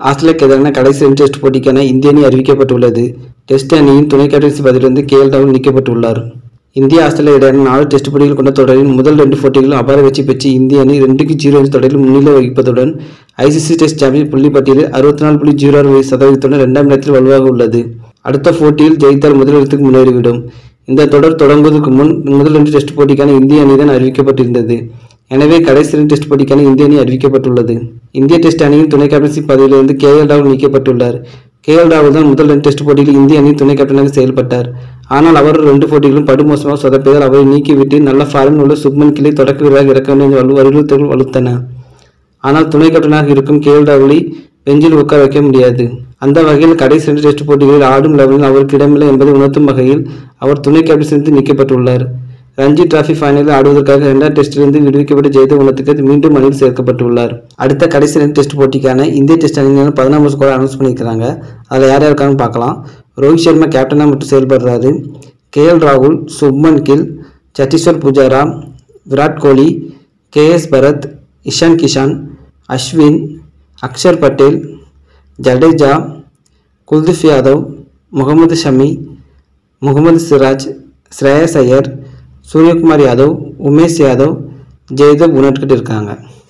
ஆஸ்திரேலியாவுக்கு எதிரான கடைசி ரெண்டு டெஸ்ட் போட்டிக்கான இந்திய அணி அறிவிக்கப்பட்டுள்ளது டெஸ்ட் அணியின் துணை கேப்டன்சி பதிலிருந்து கே எல் ராகுல் நீக்கப்பட்டுள்ளார் இந்தியா ஆஸ்திரேலியா இடையான நாலு டெஸ்ட் போட்டிகள் கொண்ட தொடரின் முதல் ரெண்டு போட்டிகளும் அபார வெற்றி பெற்று இந்திய அணி ரெண்டுக்கு ஜீரோ என்ற தொடரில் முன்னிலை வகிப்பதுடன் ஐசிசி டெஸ்ட் சாம்பியன் புள்ளி பட்டியலில் அறுபத்தி நாலு புள்ளி ஜீரோ ஆறு சதவீதத்துடன் இரண்டாம் இடத்தில் வலுவாக உள்ளது அடுத்த போட்டியில் ஜெயித்தால் முதலிடத்துக்கு முன்னேறிவிடும் இந்த தொடர் தொடங்குவதற்கு முன் முதல் ரெண்டு டெஸ்ட் போட்டிக்கான இந்திய அணிதான் அறிவிக்கப்பட்டிருந்தது எனவே கடைசி ரெண்டு டெஸ்ட் போட்டிக்கான இந்திய அணி அறிவிக்கப்பட்டுள்ளது இந்திய டெஸ்ட் அணியின் துணை கேப்டன்சி பதவியிலிருந்து கே எல் ராகுல் நீக்கப்பட்டுள்ளார் கே எல் ராகுல் தான் முதல் ரெண்டு டெஸ்ட் போட்டியில் இந்திய அணியின் துணை கேப்டனாக செயல்பட்டார் ஆனால் அவர் ரெண்டு போட்டிகளும் படுமோசமாக சொதப்பியதால் அவரை நீக்கிவிட்டு நல்ல ஃபாரின் உள்ள சுப்மன் கிளை தொடக்க வீரராக இறக்க வேண்டும் என்ற வலியுறுத்தல்கள் வலுத்தன ஆனால் துணை கேப்டனாக இருக்கும் கே எல் ராகுலை பெஞ்சில் உட்கார வைக்க முடியாது அந்த வகையில் கடைசி ரெண்டு டெஸ்ட் போட்டிகளில் ஆடும் லெவலில் அவருக்கு இடமில்லை என்பதை உணர்த்தும் வகையில் அவர் துணை கேப்டன்சிலிருந்து நீக்கப்பட்டுள்ளார் ரஞ்சி டிராபி ஃபைனலில் ஆடுவதற்காக இரண்டாம் டெஸ்டிலிருந்து விடுவிக்கப்பட்ட ஜெயதேவ் உணத்துக்கு மீண்டும் அணியில் சேர்க்கப்பட்டுள்ளார் அடுத்த கடைசி ரெண்டு டெஸ்ட் போட்டிக்கான இந்திய டெஸ்ட் அணியினர் பதினாறு ஸ்கோர் அனௌன்ஸ் பண்ணியிருக்கிறாங்க அதில் யார் யார் இருக்காங்கன்னு பார்க்கலாம் ரோஹித் சர்மா கேப்டனாக மட்டும் செயல்படுறாரு கே எல் ராகுல் சுப்மன் கில் சத்தீஸ்வர் புஜாரா விராட் கோலி கே எஸ் பரத் இஷான் கிஷான் அஸ்வின் அக்ஷர் பட்டேல் ஜடேஜா குல்தீப் யாதவ் முகமது ஷமி முகமது சிராஜ் ஸ்ரேயஸ் ஐயர் சூரியகுமார் யாதவ் உமேஷ் யாதவ் ஜெயதேவ் உணர்கிட்டு இருக்காங்க